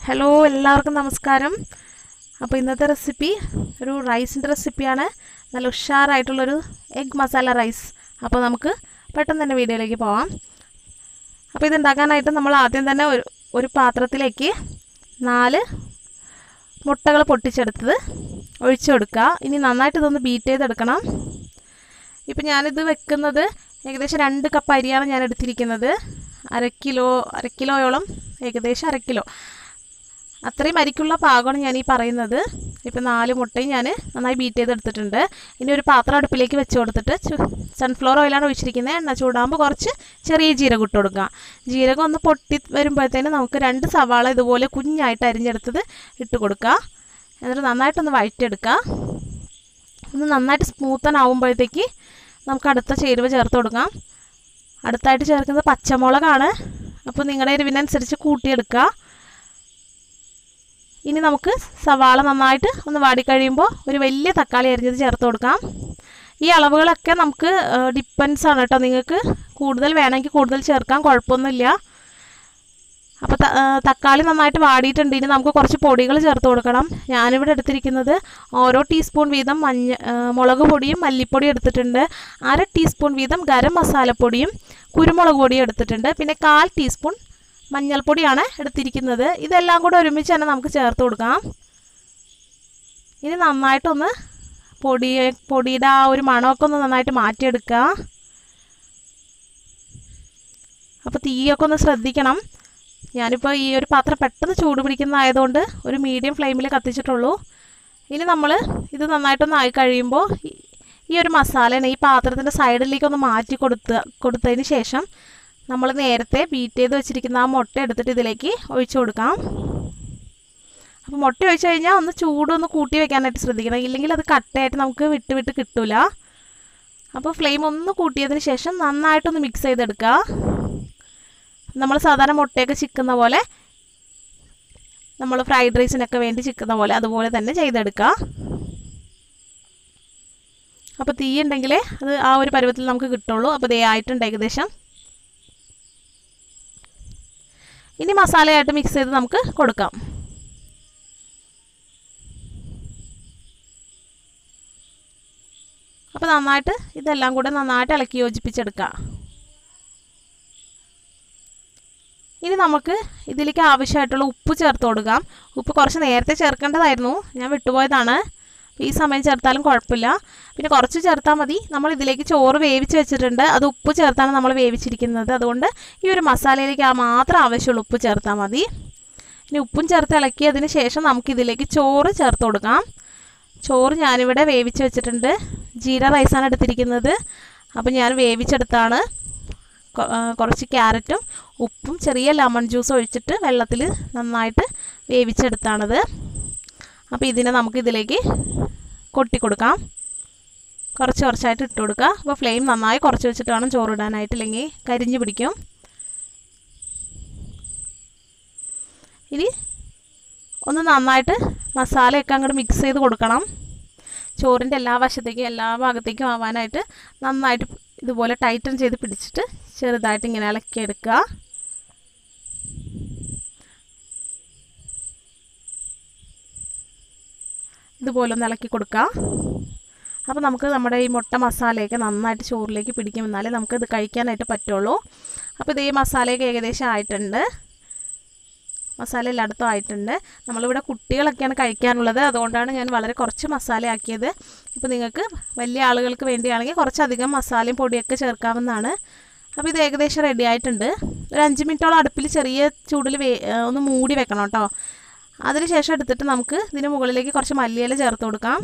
hello എല്ലാവർക്കും നമസ്കാരം അപ്പോൾ ഇന്നത്തെ റെസിപ്പി ഒരു റൈസിൻ്റെ റെസിപ്പിയാണ് നല്ല ഉഷാറായിട്ടുള്ളൊരു എഗ് മസാല റൈസ് അപ്പോൾ നമുക്ക് പെട്ടെന്ന് തന്നെ വീഡിയോയിലേക്ക് പോവാം അപ്പോൾ ഇത് ഉണ്ടാക്കാനായിട്ട് നമ്മൾ ആദ്യം തന്നെ ഒരു ഒരു പാത്രത്തിലേക്ക് നാല് മുട്ടകൾ പൊട്ടിച്ചെടുത്തത് ഒഴിച്ചു കൊടുക്കുക ഇനി നന്നായിട്ട് ഇതൊന്ന് ബീറ്റ് ചെയ്തെടുക്കണം ഇപ്പം ഞാനിത് വെക്കുന്നത് ഏകദേശം രണ്ട് കപ്പ് അരിയാണ് ഞാൻ എടുത്തിരിക്കുന്നത് അര കിലോ അര കിലോയോളം ഏകദേശം അര കിലോ അത്രയും അരിക്കുള്ള പാകമാണ് ഞാൻ ഈ പറയുന്നത് ഇപ്പം നാല് മുട്ടയും ഞാൻ നന്നായി ബീറ്റ് ചെയ്തെടുത്തിട്ടുണ്ട് ഇനി ഒരു പാത്രം അടുപ്പിലേക്ക് വെച്ച് കൊടുത്തിട്ട് സൺഫ്ലവർ ഓയിലാണ് ഒഴിച്ചിരിക്കുന്നത് എണ്ണ ചൂടാകുമ്പോൾ കുറച്ച് ചെറിയ ജീരകം ഇട്ട് കൊടുക്കുക ജീരകം ഒന്ന് പൊട്ടി വരുമ്പോഴത്തേന് നമുക്ക് രണ്ട് സവാള ഇതുപോലെ കുഞ്ഞായിട്ട് അരിഞ്ഞെടുത്തത് ഇട്ട് കൊടുക്കുക എന്നിട്ട് നന്നായിട്ടൊന്ന് വഴറ്റിയെടുക്കുക ഒന്ന് നന്നായിട്ട് സ്മൂത്തൻ ആവുമ്പോഴത്തേക്ക് നമുക്ക് അടുത്ത ചേരുവ ചേർത്ത് കൊടുക്കാം അടുത്തായിട്ട് ചേർക്കുന്നത് പച്ചമുളകാണ് അപ്പോൾ നിങ്ങളുടെ എരിവിനനുസരിച്ച് കൂട്ടിയെടുക്കുക ഇനി നമുക്ക് സവാള നന്നായിട്ട് ഒന്ന് വാടിക്കഴിയുമ്പോൾ ഒരു വലിയ തക്കാളി അരിഞ്ഞത് ചേർത്ത് കൊടുക്കാം ഈ അളവുകളൊക്കെ നമുക്ക് ഡിപ്പെൻസ് ആണ് കേട്ടോ നിങ്ങൾക്ക് കൂടുതൽ വേണമെങ്കിൽ കൂടുതൽ ചേർക്കാം കുഴപ്പമൊന്നുമില്ല അപ്പോൾ തക്കാളി നന്നായിട്ട് വാടിയിട്ടുണ്ട് ഇനി നമുക്ക് കുറച്ച് പൊടികൾ ചേർത്ത് കൊടുക്കണം ഞാനിവിടെ എടുത്തിരിക്കുന്നത് ഓരോ ടീസ്പൂൺ വീതം മഞ്ഞ മുളക് പൊടിയും മല്ലിപ്പൊടിയും എടുത്തിട്ടുണ്ട് അര ടീസ്പൂൺ വീതം ഗരം മസാലപ്പൊടിയും കുരുമുളക് പൊടിയും എടുത്തിട്ടുണ്ട് പിന്നെ കാൽ ടീസ്പൂൺ മഞ്ഞൾപ്പൊടിയാണ് എടുത്തിരിക്കുന്നത് ഇതെല്ലാം കൂടെ ഒരുമിച്ച് തന്നെ നമുക്ക് ചേർത്ത് കൊടുക്കാം ഇനി നന്നായിട്ടൊന്ന് പൊടി പൊടിയുടെ ആ ഒരു മണമൊക്കെ ഒന്ന് നന്നായിട്ട് മാറ്റിയെടുക്കുക അപ്പോൾ തീയൊക്കെ ഒന്ന് ശ്രദ്ധിക്കണം ഞാനിപ്പോൾ ഈ ഒരു പാത്രം പെട്ടെന്ന് ചൂട് പിടിക്കുന്നതായതുകൊണ്ട് ഒരു മീഡിയം ഫ്ലെയിമിൽ കത്തിച്ചിട്ടുള്ളൂ ഇനി നമ്മൾ ഇത് നന്നായിട്ടൊന്ന് ആയി കഴിയുമ്പോൾ ഈ ഒരു മസാലനെ ഈ പാത്രത്തിൻ്റെ സൈഡിലേക്കൊന്ന് മാറ്റി കൊടുത്ത് കൊടുത്തതിന് ശേഷം നമ്മൾ നേരത്തെ ബീറ്റ് ചെയ്ത് വെച്ചിരിക്കുന്ന ആ മുട്ട എടുത്തിട്ട് ഇതിലേക്ക് ഒഴിച്ചു കൊടുക്കാം അപ്പോൾ മുട്ട ഒഴിച്ചു കഴിഞ്ഞാൽ ഒന്ന് ചൂടൊന്ന് കൂട്ടി വെക്കാനായിട്ട് ശ്രദ്ധിക്കണം ഇല്ലെങ്കിൽ അത് കട്ടയായിട്ട് നമുക്ക് വിട്ട് വിട്ട് കിട്ടില്ല അപ്പോൾ ഫ്ലെയിം ഒന്ന് കൂട്ടിയതിന് ശേഷം നന്നായിട്ടൊന്ന് മിക്സ് ചെയ്തെടുക്കുക നമ്മൾ സാധാരണ മുട്ടയൊക്കെ ചിക്കുന്ന പോലെ നമ്മൾ ഫ്രൈഡ് റൈസിനൊക്കെ വേണ്ടി ചിക്കുന്ന പോലെ അതുപോലെ തന്നെ ചെയ്തെടുക്കുക അപ്പോൾ തീ ഉണ്ടെങ്കിലേ അത് ആ ഒരു പരുവത്തിൽ നമുക്ക് കിട്ടുള്ളൂ അപ്പോൾ ദേ ആയിട്ടുണ്ട് ഏകദേശം ഇനി മസാലയായിട്ട് മിക്സ് ചെയ്ത് നമുക്ക് കൊടുക്കാം അപ്പോൾ നന്നായിട്ട് ഇതെല്ലാം കൂടെ നന്നായിട്ട് ഇളക്കി യോജിപ്പിച്ചെടുക്കുക ഇനി നമുക്ക് ഇതിലേക്ക് ആവശ്യമായിട്ടുള്ള ഉപ്പ് ചേർത്ത് കൊടുക്കാം ഉപ്പ് കുറച്ച് നേരത്തെ ചേർക്കേണ്ടതായിരുന്നു ഞാൻ വിട്ടുപോയതാണ് ഈ സമയം ചേർത്താലും കുഴപ്പമില്ല പിന്നെ കുറച്ച് ചേർത്താൽ മതി നമ്മൾ ഇതിലേക്ക് ചോറ് വേവിച്ച് വെച്ചിട്ടുണ്ട് അത് ഉപ്പ് ചേർത്താണ് നമ്മൾ വേവിച്ചിരിക്കുന്നത് അതുകൊണ്ട് ഈ ഒരു മസാലയിലേക്ക് ആ മാത്രം ആവശ്യമുള്ള ഉപ്പ് ചേർത്താൽ മതി ഇനി ഉപ്പും ചേർത്ത് ഇളക്കിയതിന് ശേഷം നമുക്കിതിലേക്ക് ചോറ് ചേർത്ത് കൊടുക്കാം ചോറ് ഞാനിവിടെ വേവിച്ച് വെച്ചിട്ടുണ്ട് ജീര റൈസാണ് എടുത്തിരിക്കുന്നത് അപ്പോൾ ഞാൻ വേവിച്ചെടുത്താണ് കുറച്ച് ക്യാരറ്റും ഉപ്പും ചെറിയ ലെമൺ ജ്യൂസ് ഒഴിച്ചിട്ട് വെള്ളത്തിൽ നന്നായിട്ട് വേവിച്ചെടുത്താണത് അപ്പോൾ ഇതിനെ നമുക്ക് ഇതിലേക്ക് കൊട്ടി കൊടുക്കാം കുറച്ച് കുറച്ചായിട്ട് ഇട്ട് കൊടുക്കുക അപ്പോൾ ഫ്ലെയിം നന്നായി കുറച്ച് വെച്ചിട്ട് വേണം ചോറിടാനായിട്ട് ഇല്ലെങ്കിൽ കരിഞ്ഞു പിടിക്കും ഇനി ഒന്ന് നന്നായിട്ട് മസാലയൊക്കെ അങ്ങോട്ട് മിക്സ് ചെയ്ത് കൊടുക്കണം ചോറിൻ്റെ എല്ലാ വശത്തേക്കും എല്ലാ ഭാഗത്തേക്കും ആവാനായിട്ട് നന്നായിട്ട് ഇതുപോലെ ടൈറ്റൻ ചെയ്ത് പിടിച്ചിട്ട് ചെറുതായിട്ട് ഇങ്ങനെ ഇളക്കിയെടുക്കുക ഇതുപോലെ ഒന്ന് ഇളക്കി കൊടുക്കുക അപ്പോൾ നമുക്ക് നമ്മുടെ ഈ മുട്ട മസാലയൊക്കെ നന്നായിട്ട് ചോറിലേക്ക് പിടിക്കും എന്നാലേ നമുക്ക് ഇത് കഴിക്കാനായിട്ട് പറ്റുള്ളൂ അപ്പോൾ ഇത് ഈ മസാലയൊക്കെ ഏകദേശം ആയിട്ടുണ്ട് മസാല എല്ലായിടത്തും ആയിട്ടുണ്ട് നമ്മളിവിടെ കുട്ടികളൊക്കെയാണ് കഴിക്കാനുള്ളത് അതുകൊണ്ടാണ് ഞാൻ വളരെ കുറച്ച് മസാല ആക്കിയത് ഇപ്പോൾ നിങ്ങൾക്ക് വലിയ ആളുകൾക്ക് വേണ്ടിയാണെങ്കിൽ കുറച്ചധികം മസാലയും പൊടിയൊക്കെ ചേർക്കാവുന്നതാണ് അപ്പോൾ ഇത് ഏകദേശം റെഡി ആയിട്ടുണ്ട് ഒരു അഞ്ച് മിനിറ്റോളം അടുപ്പിൽ ചെറിയ ചൂടിൽ വേ ഒന്ന് മൂടി വെക്കണം കേട്ടോ അതിനുശേഷം എടുത്തിട്ട് നമുക്ക് ഇതിന് മുകളിലേക്ക് കുറച്ച് മല്ലിയില ചേർത്ത് കൊടുക്കാം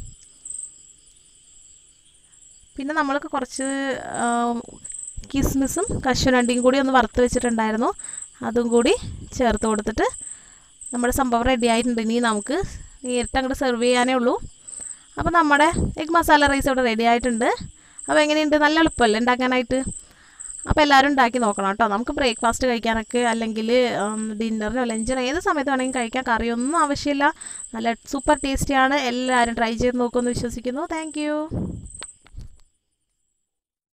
പിന്നെ നമ്മൾക്ക് കുറച്ച് കിസ്മിസും കശുവണ്ടിയും കൂടി ഒന്ന് വറുത്ത് വെച്ചിട്ടുണ്ടായിരുന്നു അതും കൂടി ചേർത്ത് കൊടുത്തിട്ട് നമ്മുടെ സംഭവം റെഡി ആയിട്ടുണ്ട് ഇനി നമുക്ക് നേരിട്ട് അങ്ങോട്ട് സെർവ് ചെയ്യാനേ ഉള്ളൂ അപ്പോൾ നമ്മുടെ എഗ് മസാല റൈസ് ഇവിടെ റെഡി ആയിട്ടുണ്ട് അപ്പോൾ എങ്ങനെയുണ്ട് നല്ല എളുപ്പമല്ലേ ഉണ്ടാക്കാനായിട്ട് അപ്പോൾ എല്ലാവരും ഉണ്ടാക്കി നോക്കണം കേട്ടോ നമുക്ക് ബ്രേക്ക്ഫാസ്റ്റ് കഴിക്കാനൊക്കെ അല്ലെങ്കിൽ ഡിന്നറിനോ ലഞ്ചിനോ ഏത് സമയത്ത് വേണമെങ്കിൽ കഴിക്കാൻ കറിയൊന്നും ആവശ്യമില്ല നല്ല സൂപ്പർ ടേസ്റ്റിയാണ് എല്ലാവരും ട്രൈ ചെയ്ത് നോക്കുമെന്ന് വിശ്വസിക്കുന്നു താങ്ക്